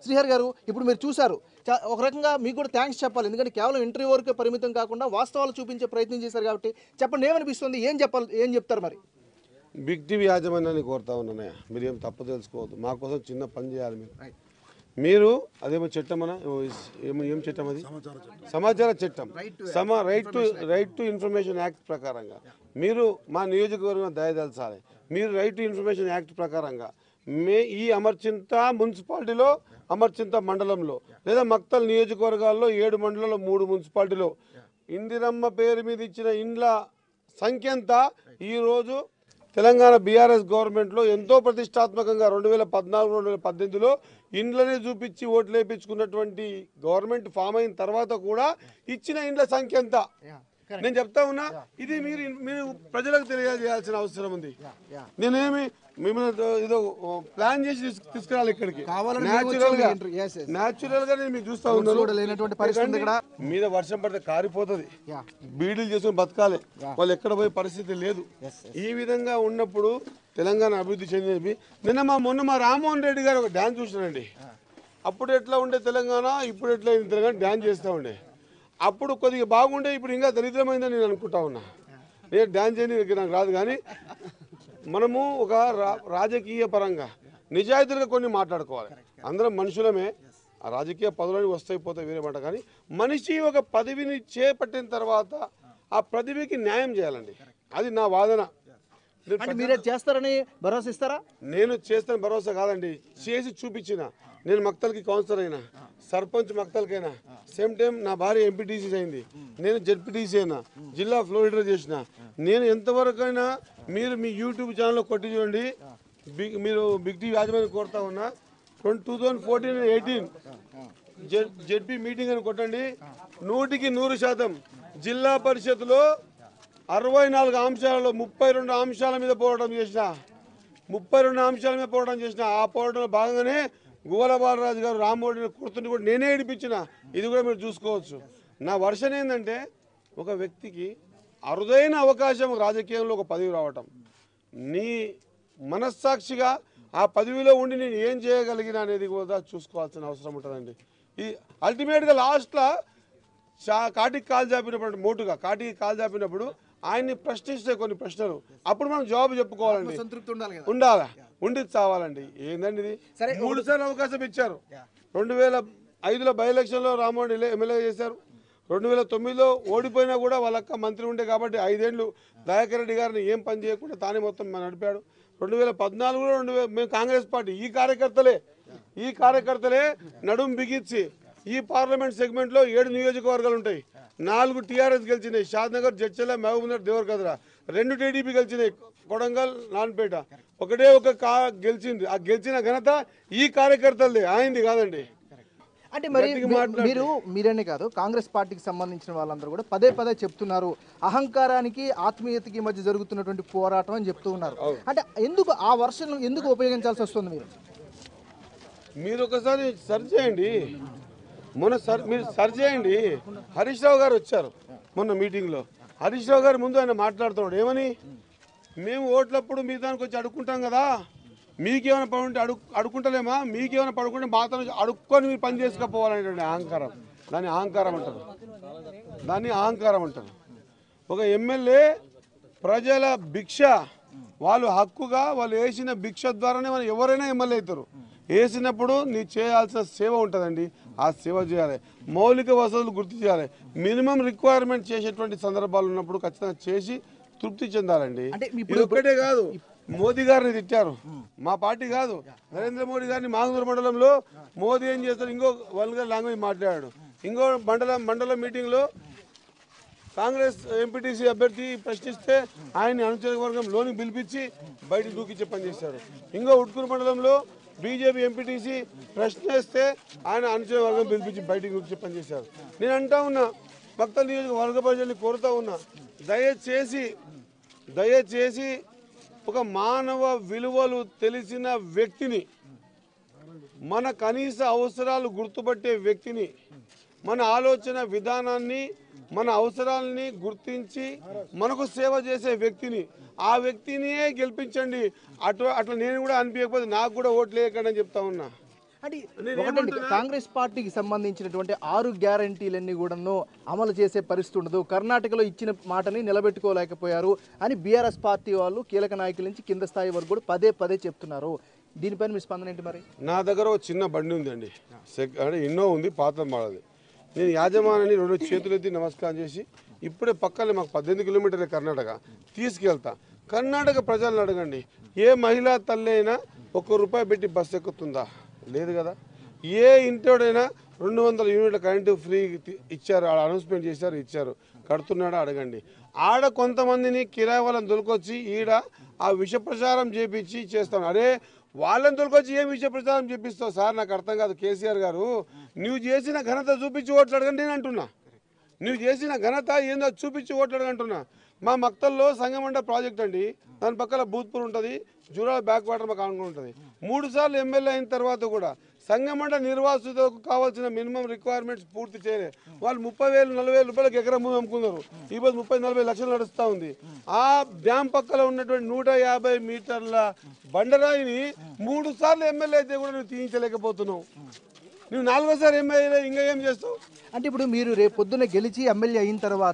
శ్రీహరి గారు ఇప్పుడు మీరు చూశారు చా- ఒక రకంగా మీకు కూడా థ్యాంక్స్ చెప్పాలి ఎందుకంటే కేవలం ఇంటర్వ్యూ వరకే పరిమితం కాకుండా వాస్తవాలు చూపించే ప్రయత్నం చేశారు కాబట్టి చెప్పండి ఏమనిపిస్తుంది ఏం చెప్పాలి ఏం చెప్తారు మరి బిగ్ టీవీ యాజమాన్యాన్ని కోరుతా ఉన్నానయ్య మీరు ఏం తప్పు తెలుసుకోవద్దు మా కోసం చిన్న పని చేయాలి మీరు మీరు అదేమో చట్టం అన ఏమో ఏం చట్టం అది సమాచార చట్టం సమా right to right to information act ప్రకారంగా మీరు మా నియోజకవర్గం దయదలచాలి మీరు రైట్ టు ఇన్ఫర్మేషన్ యాక్ట్ ప్రకారంగా మే ఈ అమర్చింత మున్సిపాలిటీలో అమర్చింత మండలంలో లేదా మక్తల్ నియోజకవర్గాల్లో ఏడు మండలంలో మూడు మున్సిపాలిటీలో ఇందిరమ్మ పేరు మీద ఇచ్చిన ఇండ్ల సంఖ్య ఎంత ఈరోజు తెలంగాణ బీఆర్ఎస్ గవర్నమెంట్లో ఎంతో ప్రతిష్టాత్మకంగా రెండు వేల పద్నాలుగు రెండు వేల పద్దెనిమిదిలో ఇండ్లనే చూపించి ఓట్లు వేయించుకున్నటువంటి గవర్నమెంట్ ఫామ్ అయిన తర్వాత కూడా ఇచ్చిన ఇండ్ల సంఖ్య ఎంత నేను చెప్తా ఉన్నా ఇది మీరు మీరు ప్రజలకు తెలియజేయాల్సిన అవసరం ఉంది నేనేమి మిమ్మల్ని ఏదో ప్లాన్ చేసి తీసుకు- తీసుకురాలి ఇక్కడికి కావాలని న్యాచురల్ గా ఇంటర్- yes, yes. న్యాచురల్ గా నేను మీకు చూస్తా ఉన్నాను కూడా లేనటువంటి పరిస్థితి ఉంది ఇక్కడ. మీద వర్షం పడితే కారిపోతుంది యా. బీడీలు చేసుకుని బతకాలి వాళ్ళు ఎక్కడ పోయే పరిస్థితి లేదు ఈ విధంగా ఉన్నప్పుడు తెలంగాణ అభివృద్ధి చెందినవి నిన్న మా మొన్న మా రామ్మోహన్ రెడ్డి గారు ఒక డ్యాన్స్ చూసినారండి అప్పుడు ఎట్లా ఉండే తెలంగాణ ఇప్పుడు ఎట్లా అయింది తెలంగాణ డ్యాన్స్ చేస్తూ ఉండే అప్పుడు కొద్దిగా బాగుండే ఇప్పుడు ఇంకా దరిద్రమైందని నేను అనుకుంటా ఉన్నా నేను డ్యాన్స్ చేయని నాకు రాదు కానీ మనము ఒక రా- రాజకీయ పరంగా నిజాయితీగా కొన్ని మాట్లాడుకోవాలి అందరం మనుషులమే ఆ రాజకీయ పదవులని వస్తాయి పోతాయి వేరే మాట కానీ మనిషి ఒక పదవిని చేపట్టిన తర్వాత ఆ పదవికి న్యాయం చేయాలండి అది నా వాదన అంటే మీరే చేస్తారని భరోసా ఇస్తారా నేను చేస్తాను భరోసా కాదండి చేసి చూపించిన నేను మక్తల్కి కౌన్సిలర్ అయినా సర్పంచ్ మక్తల్కైనా సేమ్ టైం నా భార్య ఎంపీటీసీ అయింది నేను జెడ్పీటీసీ అయినా జిల్లా ఫ్లోర్ లీడర్ చేసిన నేను ఎంతవరకైనా మీరు మీ యూట్యూబ్ ఛానల్లో కొట్టి చూడండి బిగ్ మీరు బిగ్ టీవీ యాజమాన్యం కోరుతా ఉన్నా two thousand fourteen eighteen ZP meeting అని కొట్టండి నూటికి నూరు శాతం జిల్లా పరిషత్లో అరవై నాలుగు అంశాలలో ముప్పై రెండు అంశాల మీద పోరాటం చేసిన ముప్పై రెండు అంశాల మీద పోరాటం చేసిన ఆ పోరాటంలో భాగంగానే గువల బాలరాజు గారు రామ్మోహన్ కుర్తుని కూడా నేనే ఏడిపించిన ఇది కూడా మీరు చూసుకోవచ్చు నా వర్షన్ ఏంటంటే ఒక వ్యక్తికి అరుదైన అవకాశం రాజకీయంలో ఒక పదవి రావటం నీ మనస్సాక్షిగా ఆ పదవిలో ఉండి నేను ఏం చేయగలిగిన అనేది కూడా చూసుకోవాల్సిన అవసరం ఉంటుందండి ఈ అల్టిమేట్గా లాస్ట్లో చా కాటికి కాలు చాపినప్పుడు మోటుగా కాటికి కాలు చాపినప్పుడు ఆయన్ని ప్రశ్నిస్తే కొన్ని ప్రశ్నలు అప్పుడు మనం జవాబు చెప్పుకోవాలండి సంతృప్తి ఉండాలి కదా ఉండాలా ఉండి చావాలండి ఏందండి ఇది సరే, మూడు సార్లు అవకాశం ఇచ్చారు రెండు వేల ఐదులో బై ఎలక్షన్లో రామ్మోహన్ రెడ్డి ఎమ్మెల్యే చేశారు రెండు వేల తొమ్మిదిలో ఓడిపోయినా కూడా వాళ్ళక్క మంత్రి ఉండే కాబట్టి ఐదేళ్లు దయాకర్ రెడ్డి గారిని ఏం పని చేయకుండా తానే మొత్తం నడిపాడు రెండు వేల పద్నాలుగులో రెండు వేల మేము కాంగ్రెస్ పార్టీ ఈ కార్యకర్తలే ఈ కార్యకర్తలే నడుం బిగించి ఈ పార్లమెంట్ సెగ్మెంట్లో ఏడు నియోజకవర్గాలు ఉంటాయి నాలుగు టీఆర్ఎస్ గెలిచినాయి షాద్నగర్ జడ్చల మహబూబ్నగర్ దేవరకద్ర రెండు టీడీపీ గెలిచినాయి కొడంగల్ నాన్పేట ఒకటే ఒక కా గెలిచింది ఆ గెలిచిన ఘనత ఈ కార్యకర్తలది ఆయనది కాదండి అంటే మరి గట్టిగా మీ- మాట్లాడు. మీరు మీరనే కాదు కాంగ్రెస్ పార్టీకి సంబంధించిన వాళ్ళందరూ కూడా పదే పదే చెప్తున్నారు అహంకారానికి ఆత్మీయతకి మధ్య జరుగుతున్నటువంటి పోరాటం అని చెప్తూ ఉన్నారు అంటే ఎందుకు ఆ వర్షన్ ఎందుకు ఉపయోగించాల్సి వస్తుంది మీరు మీరు ఒకసారి సర్చ్ చేయండి మొన్న సర్ మీరు సర్చ్ చేయండి హరీష్ రావు గారు వచ్చారు మొన్న మీటింగ్లో హరీష్ రావు గారు ముందు ఆయన మాట్లాడుతున్నాడు ఏమని మేము ఓట్లప్పుడు మీ దానికి వచ్చి అడుక్కుంటాం కదా మీకేమైనా పని ఉంటే అడుగు అడుక్కుంటలేమా మీకేమైనా పడుకుంటే మాతో అడుక్కొని మీరు పని చేసుకపోవాలనేటువంటి అహంకారం దాన్ని అహంకారం అంటారు దాన్ని అహంకారం అంటారు ఒక ఎమ్మెల్యే ప్రజల భిక్ష వాళ్ళు హక్కుగా వాళ్ళు వేసిన భిక్ష ద్వారానే మనం ఎవరైనా ఎమ్మెల్యే అవుతారు వేసినప్పుడు నీ చేయాల్సిన సేవ ఉంటుందండి ఆ సేవ చేయాలి మౌలిక వసతులు గుర్తు చేయాలి మినిమం రిక్వైర్మెంట్ చేసేటువంటి సందర్భాలు ఉన్నప్పుడు ఖచ్చితంగా చేసి తృప్తి చెందాలండి అంటే ఇది ఇప్పుడు- ఒక్కటే కాదు మోదీ గారిని తిట్టారు మా పార్టీ కాదు నరేంద్ర మోడీ గారిని మాంగనూరు మండలంలో మోదీ ఏం చేస్తారు ఇంకో వల్గర్ లాంగ్వేజ్ మాట్లాడాడు ఇంకో మండలం మండలం మీటింగ్లో కాంగ్రెస్ ఎంపీటీసీ అభ్యర్థి ప్రశ్నిస్తే ఆయన్ని అనుచర వర్గం లోనికి పిలిపించి బయటికి దూకించే పని చేశారు ఇంకో ఉట్కూరు మండలంలో బీజేపీ ఎంపీటీసీ ప్రశ్నిస్తే ఆయన అనుచర వర్గం పిలిపించి బయటికి దూకించే పని చేశారు నేను అంటా ఉన్నా భక్త నియోజకవర్గ ప్రజల్ని కోరుతా ఉన్నా దయచేసి దయచేసి ఒక మానవ విలువలు తెలిసిన వ్యక్తిని మన కనీస అవసరాలు గుర్తుపట్టే వ్యక్తిని మన ఆలోచన విధానాన్ని మన అవసరాలని గుర్తించి మనకు సేవ చేసే వ్యక్తిని ఆ వ్యక్తినే గెలిపించండి అటు అట్లా నేను కూడా అనిపించకపోతే నాకు కూడా ఓట్లు వేయకండి అని చెప్తా ఉన్నా అంటే ఒకటండి కాంగ్రెస్ పార్టీకి సంబంధించినటువంటి ఆరు గ్యారంటీలన్నీ కూడాను అమలు చేసే పరిస్థితి ఉండదు కర్ణాటకలో ఇచ్చిన మాటని నిలబెట్టుకోలేకపోయారు అని బీఆర్ఎస్ పార్టీ వాళ్ళు కీలక నాయకుల నుంచి కింద స్థాయి వరకు కూడా పదే పదే చెప్తున్నారు దీనిపైన మీ స్పందన ఏంటి మరి నా దగ్గర ఒక చిన్న బండి ఉందండి సెక్ అంటే ఎన్నో ఉంది పాత మోడల్ నేను యాజమానిని రెండు చేతులు ఎత్తి నమస్కారం చేసి ఇప్పుడే పక్కనే మాకు పద్దెనిమిది కిలోమీటర్ల కర్ణాటక తీసుకెళ్తా కర్ణాటక ప్రజలను అడగండి ఏ మహిళా తల్లి అయినా ఒక్క రూపాయి పెట్టి బస్సు ఎక్కుతుందా లేదు కదా ఏ ఇంటోడైనా రెండు వందల యూనిట్ల కరెంటు ఫ్రీ తి- ఇచ్చారు ఆడ అనౌన్స్మెంట్ చేశారు ఇచ్చారు కడుతున్నాడా అడగండి ఆడ కొంతమందిని కిరాయి వాళ్ళని దొరికొచ్చి ఈడ ఆ విష ప్రచారం చేపించి చేస్తాను అరే వాళ్ళని తోలుకొచ్చి ఏం విషయ ప్రచారం చెప్పిస్తావు సార్ నాకు అర్థం కాదు కేసీఆర్ గారు నువ్వు చేసిన ఘనత చూపించి ఓట్లు అడగండి నేను అంటున్నా నువ్వు చేసిన ఘనత ఏందో అది చూపించి ఓట్లు అడగండి అంటున్నా మా మక్తల్లో సంగమండ ప్రాజెక్ట్ అండి దాని పక్కన భూత్పూర్ ఉంటుంది జూరాల బ్యాక్ వాటర్ మాకు అనుకుని ఉంటుంది మూడు సార్లు ఎమ్మెల్యే అయిన తర్వాత కూడా సంగమండ నిర్వాసితులకు కావాల్సిన మినిమం రిక్వైర్మెంట్స్ పూర్తి చేయలే వాళ్ళు ముప్పై వేలు నలభై వేల రూపాయలకు ఎకరం భూమి అమ్ముకున్నారు ఈ రోజు ముప్పై నలభై లక్షలు నడుస్తూ ఉంది ఆ డ్యామ్ పక్కన ఉన్నటువంటి నూట యాభై మీటర్ల బండరాయిని మూడు సార్లు ఎమ్మెల్యే అయితే కూడా నువ్వు తీయించలేకపోతున్నావు నువ్వు నాలుగోసారి ఎమ్మెల్యే ఇంకా ఏం చేస్తావు అంటే ఇప్పుడు మీరు రేపు పొద్దున గెలిచి ఎమ్మెల్యే అయిన తర్వాత